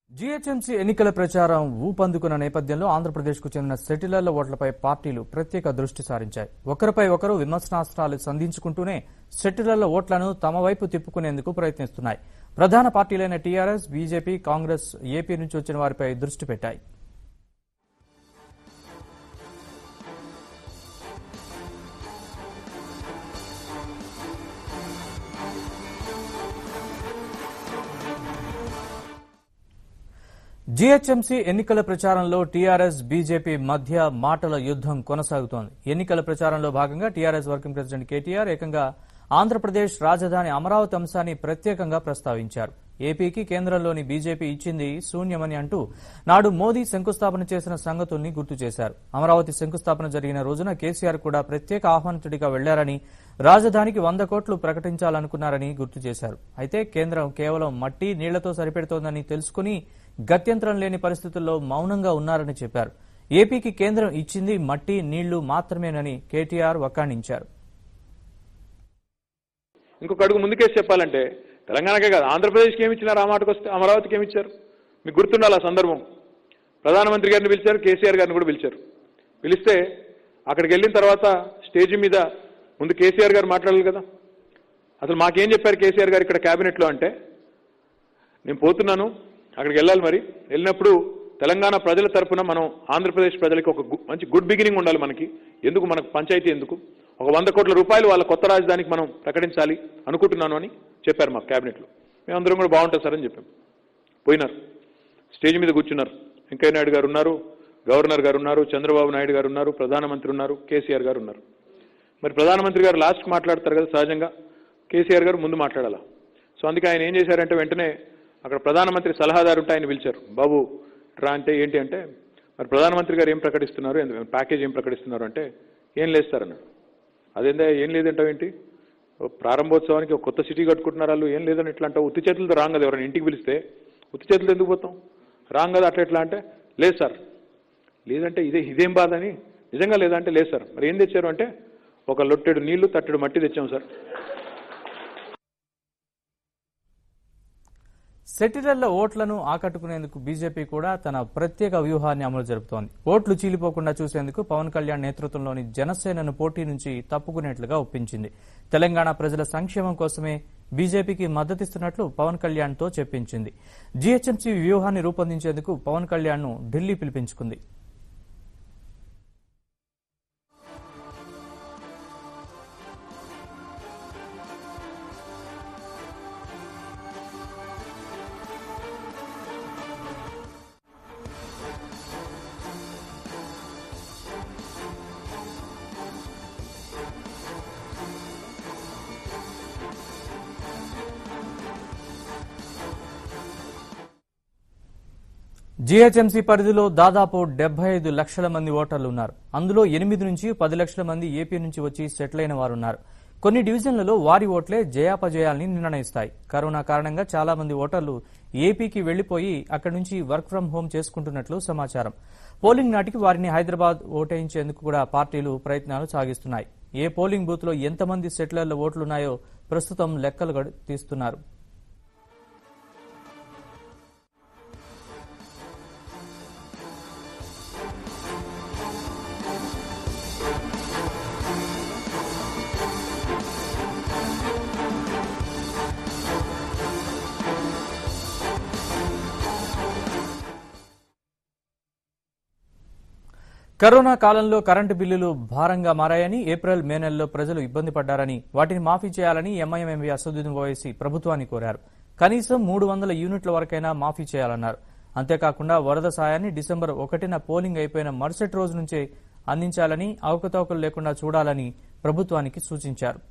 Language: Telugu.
జీహెచ్ఎంసీ ఎన్నికల ప్రచారం ఊపందుకున్న నేపథ్యంలో ఆంధ్రప్రదేశ్కు చెందిన సెటిలర్ల ఓట్లపై పార్టీలు ప్రత్యేక దృష్టి సారించాయి ఒకరిపై ఒకరు విమర్శనాస్త్రాలు సంధించుకుంటూనే సెటిలర్ల ఓట్లను తమ వైపు తిప్పుకునేందుకు ప్రయత్నిస్తున్నాయి ప్రధాన పార్టీలైన టీఆర్ఎస్ బీజేపీ కాంగ్రెస్ ఏపీ నుంచి వచ్చిన వారిపై దృష్టి పెట్టాయి జీహెచ్ఎంసీ ఎన్నికల ప్రచారంలో టీఆర్ఎస్ బీజేపీ మధ్య మాటల యుద్దం కొనసాగుతోంది ఎన్నికల ప్రచారంలో భాగంగా టీఆర్ఎస్ వర్కింగ్ ప్రెసిడెంట్ కేటీఆర్ ఏకంగా ఆంధ్రప్రదేశ్ రాజధాని అమరావతి అంశాన్ని ప్రత్యేకంగా ప్రస్తావించారు ఏపీకి కేంద్రంలోని బీజేపీ ఇచ్చింది శూన్యమని అంటూ నాడు మోదీ శంకుస్థాపన చేసిన సంగతుల్ని గుర్తు చేశారు అమరావతి శంకుస్థాపన జరిగిన రోజున కేసీఆర్ కూడా ప్రత్యేక ఆహ్వానితుడిగా వెళ్లారని రాజధానికి వంద కోట్లు ప్రకటించాలనుకున్నారని గుర్తు చేశారు అయితే కేంద్రం కేవలం మట్టి నీళ్లతో సరిపెడుతోందని తెలుసుకుని గత్యంతరం లేని పరిస్థితుల్లో మౌనంగా ఉన్నారని చెప్పారు ఏపీకి కేంద్రం ఇచ్చింది మట్టి నీళ్లు మాత్రమేనని కేటీఆర్ వక్కాణించారు ఇంకొక అడుగు ముందుకేసి చెప్పాలంటే తెలంగాణకే కాదు ఆంధ్రప్రదేశ్కి ఏమి ఇచ్చినారు ఆ మాటకు వస్తే అమరావతికి ఏమి ఇచ్చారు మీకు గుర్తుండాలి ఆ సందర్భం ప్రధానమంత్రి గారిని పిలిచారు కేసీఆర్ గారిని కూడా పిలిచారు పిలిస్తే అక్కడికి వెళ్ళిన తర్వాత స్టేజ్ మీద ముందు కేసీఆర్ గారు మాట్లాడాలి కదా అసలు మాకేం చెప్పారు కేసీఆర్ గారు ఇక్కడ క్యాబినెట్లో అంటే నేను పోతున్నాను అక్కడికి వెళ్ళాలి మరి వెళ్ళినప్పుడు తెలంగాణ ప్రజల తరపున మనం ఆంధ్రప్రదేశ్ ప్రజలకి ఒక గు- మంచి గుడ్ బిగినింగ్ ఉండాలి మనకి ఎందుకు మనకు పంచాయతీ ఎందుకు ఒక వంద కోట్ల రూపాయలు వాళ్ళ కొత్త రాజధానికి మనం ప్రకటించాలి అనుకుంటున్నాను అని చెప్పారు మా క్యాబినెట్లో మేమందరం కూడా బాగుంటుంది సార్ అని చెప్పాం పోయినారు స్టేజ్ మీద కూర్చున్నారు వెంకయ్య నాయుడు గారు ఉన్నారు గవర్నర్ గారు ఉన్నారు చంద్రబాబు నాయుడు గారు ఉన్నారు ప్రధానమంత్రి ఉన్నారు కేసీఆర్ గారు ఉన్నారు మరి ప్రధానమంత్రి గారు లాస్ట్ మాట్లాడతారు కదా సహజంగా కేసీఆర్ గారు ముందు మాట్లాడాలా సో అందుకే ఆయన ఏం చేశారంటే వెంటనే అక్కడ ప్రధానమంత్రి సలహాదారు ఉంటే ఆయన పిలిచారు బాబు రా అంటే ఏంటి అంటే మరి ప్రధానమంత్రి గారు ఏం ప్రకటిస్తున్నారు ఎందు- ప్యాకేజ్ ఏం ప్రకటిస్తున్నారు అంటే ఏం లేదు సార్ అన్నాడు అదేందా ఏం లేదంటావు ఏంటి ఓ ప్రారంభోత్సవానికి ఒక కొత్త సిటీ కట్టుకుంటున్నారు వాళ్ళు ఏం లేదని ఇట్లా అంటావు ఉత్తి చేతులతో రాంగ్ కదా ఎవరైనా ఇంటికి పిలిస్తే ఉత్తి చేతులతో ఎందుకు పోతాం రాంగ్ కదా అట్లా ఎట్లా అంటే లేదు సార్ లేదంటే ఇదే ఇదేం బాధ అని నిజంగా లేదంటే లేదు సార్ మరి ఏం తెచ్చారు అంటే ఒక లొట్టెడు నీళ్లు తట్టెడు మట్టి తెచ్చాం సార్ సెటిలర్ల ఓట్లను ఆకట్టుకునేందుకు బీజేపీ కూడా తన ప్రత్యేక వ్యూహాన్ని అమలు జరుపుతోంది ఓట్లు చీలిపోకుండా చూసేందుకు పవన్ కళ్యాణ్ నేతృత్వంలోని జనసేనను పోటీ నుంచి తప్పుకునేట్లుగా ఒప్పించింది తెలంగాణ ప్రజల సంక్షేమం కోసమే బీజేపీకి మద్దతిస్తున్నట్లు పవన్ కళ్యాణ్తో చెప్పించింది జీహెచ్ఎంసీ వ్యూహాన్ని రూపొందించేందుకు పవన్ కళ్యాణ్ను ఢిల్లీ పిలిపించుకుంది జీహెచ్ఎంసీ పరిధిలో దాదాపు డెబ్బై ఐదు లక్షల మంది ఓటర్లు ఉన్నారు అందులో ఎనిమిది నుంచి పది లక్షల మంది ఏపీ నుంచి వచ్చి సెటిల్ అయిన వారు ఉన్నారు కొన్ని డివిజన్లలో వారి ఓట్లే జయాపజయాల్ని నిర్ణయిస్తాయి కరోనా కారణంగా చాలా మంది ఓటర్లు ఏపీకి వెళ్లిపోయి అక్కడి నుంచి వర్క్ ఫ్రం హోం చేసుకుంటున్నట్లు సమాచారం పోలింగ్ నాటికి వారిని హైదరాబాద్ ఓటేయించేందుకు కూడా పార్టీలు ప్రయత్నాలు సాగిస్తున్నాయి ఏ పోలింగ్ బూత్ లో ఎంతమంది సెటిలర్ల ఓట్లున్నాయో ప్రస్తుతం లెక్కలు గడు- తీస్తున్నారు కరోనా కాలంలో కరెంటు బిల్లులు భారంగా మారాయని ఏప్రిల్ మే నెలలో ప్రజలు ఇబ్బంది పడ్డారని వాటిని మాఫీ చేయాలని ఎంఐఎంఎంవి అసదుద్దీన్ ఓవైసీ ప్రభుత్వాన్ని కోరారు కనీసం మూడు వందల యూనిట్ల వరకైనా మాఫీ చేయాలన్నారు అంతేకాకుండా వరద సాయాన్ని డిసెంబర్ ఒకటిన పోలింగ్ అయిపోయిన మరుసటి రోజు నుంచే అందించాలని అవకతవకలు లేకుండా చూడాలని ప్రభుత్వానికి సూచించారు